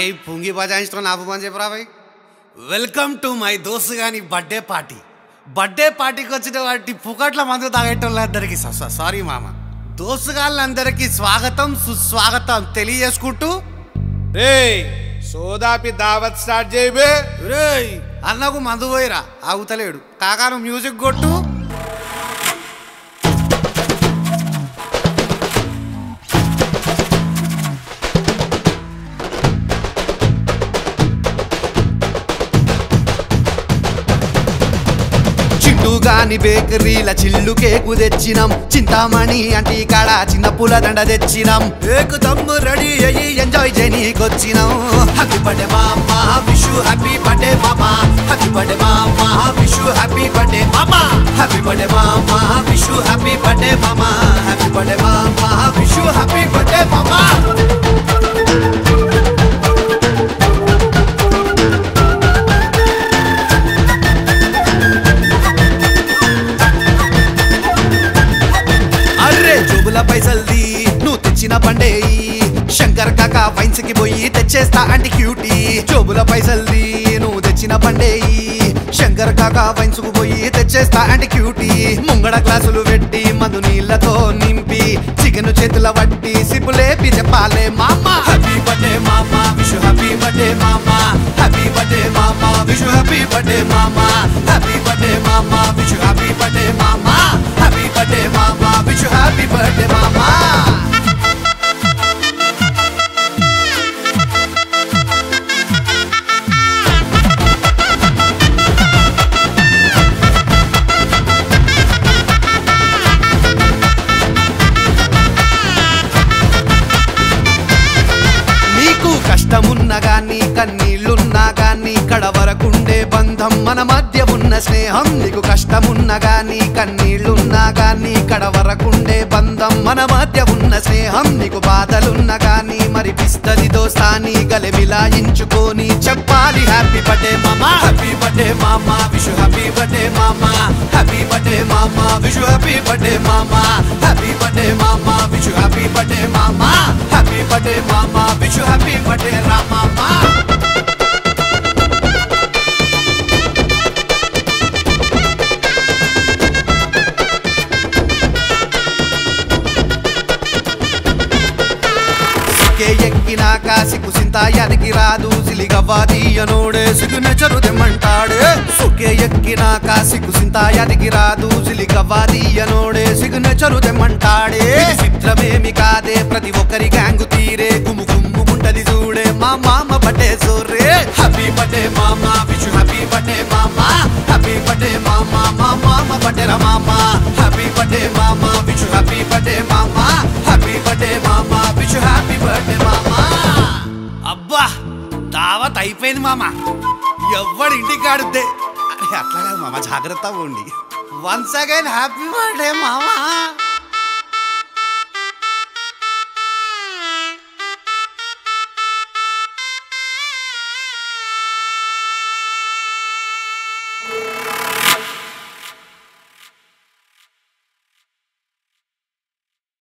అరే ఈ పుంగి బజాయించడం నాకు పని చెప్పరా భయ్ వెల్కమ్ టు మై దోస్తు గాని బర్త్డే పార్టీ బర్త్డే పార్టీకి వచ్చిన వాటి పుకట్ల మందు తాగేటోళ్ళందరికీ సారీ మామ దోస్తుగాళ్ళందరికీ స్వాగతం సుస్వాగతం తెలియజేసుకుంటూ రే సోదాపి దావత్ స్టార్ట్ చేయబే రేయ్ అన్నకు మందు పోయిరా ఆగుతలేడు కాకాను మ్యూజిక్ కొట్టు చిట్టుగాని బేకరీల చిల్లు కేకు తెచ్చినాం చింతామణి అంటే కాడ చిన్న పూల దండ తెచ్చినాం ఏకు దమ్ము రెడీ అయ్యి ఎంజాయ్ చేయనీకొచ్చినాం హ్యాపీ బర్త్డే మామా విషు హ్యాపీ బర్త్డే మామా హ్యాపీ బర్త్డే మామా విషు హ్యాపీ బర్త్డే మామా హ్యాపీ బర్త్డే మామా విషు హ్యాపీ బర్త్డే మామా హ్యాపీ బర్త్డే మామా విషు హ్యాపీ బర్త్డే మామా అర్రే జోబుల పైసల్ది నువ్వు తెచ్చిన బండేయి శంకర్ కాక వైన్స్ కి పోయి తెచ్చేస్తా అంటే క్యూటీ జోబుల పైసల్ది నువ్వు తెచ్చిన బండేయి శంకర్ కాక వైన్స్ కు పోయి తెచ్చేస్తా అంటే క్యూటీ ముంగడ గ్లాసులు పెట్టి మందు నీళ్ళతో నింపి చికెన్ చేతుల వట్టి సిప్పులేపి చెప్పాలే మామ హ్యాపీ బర్త్డే మామ విషు హ్యాపీ బర్త్డే మామ హ్యాపీ బర్త్డే మామ విషు హ్యాపీ బర్త్డే మామ హ్యాపీ బర్త్డే మామ విషు హ్యాపీ బర్త్డే మామ హ్యాపీ బర్త్డే మామ విషు హ్యాపీ బర్త్డే మామ నీకు కష్టమున్నా గాని కన్నీళ్లున్నా గాని కడ వరకుండే బంధం మన మధ్య ఉన్న స్నేహం నీకు కష్టమున్నా గాని కన్నీళ్లున్నా గాని కడ వరకుండే బంధం మన మధ్య ఉన్న స్నేహం నీకు బాధలున్నా గాని మరి పిస్తది దోస్తాని గలెమిలాయించుకొని చెప్పాలి హ్యాపీ బర్త్డే మామా హ్యాపీ బర్త్డే మామా విషు హ్యాపీ బర్త్డే మామా హ్యాపీ బర్త్డే మామా విషు హ్యాపీ బర్త్డే మామా హ్యాపీ బర్త్డే మామా విషు హ్యాపీ బర్త్డే మామా హ్యాపీ బర్త్డే మామా విషు హ్యాపీ బర్త్డే రా మామా కే ఎక్కినాక సిగ్గు సింతాయానికి రాదు సిలిగవ్వాదీయనోడే సిగ్నేచరు తెమ్మంటాడే సుకే ఎక్కినాక సిగ్గు సింతాయానికి రాదు సిలిగవ్వాదీయనోడే సిగ్నేచరు తెమ్మంటాడే ఇది చిత్రమేమి కాదే ప్రతి ఒక్కరి గ్యాంగు తీరే గుమ్ము గుమ్ముకుంటది చూడే మా మామ బట్టే సోరే హ్యాపీ బర్త్డే మామా విషు హ్యాపీ బర్త్డే మామా హ్యాపీ బర్త్డే మామా మా మామ బర్త్డే రా మామా హ్యాపీ బర్త్డే మామా విషు హ్యాపీ బర్త్డే మామా హ్యాపీ బర్త్డే మామా విషు హ్యాపీ బర్త్డే మామా అబ్బా దావత్ అయిపోయింది మామ ఎవ్వడి ఇంటికి ఆడుద్దే అరే అట్లా కాదు మామ జాగ్రత్తగా ఉండి వన్స్ అగైన్ హ్యాపీ బర్త్డే మామ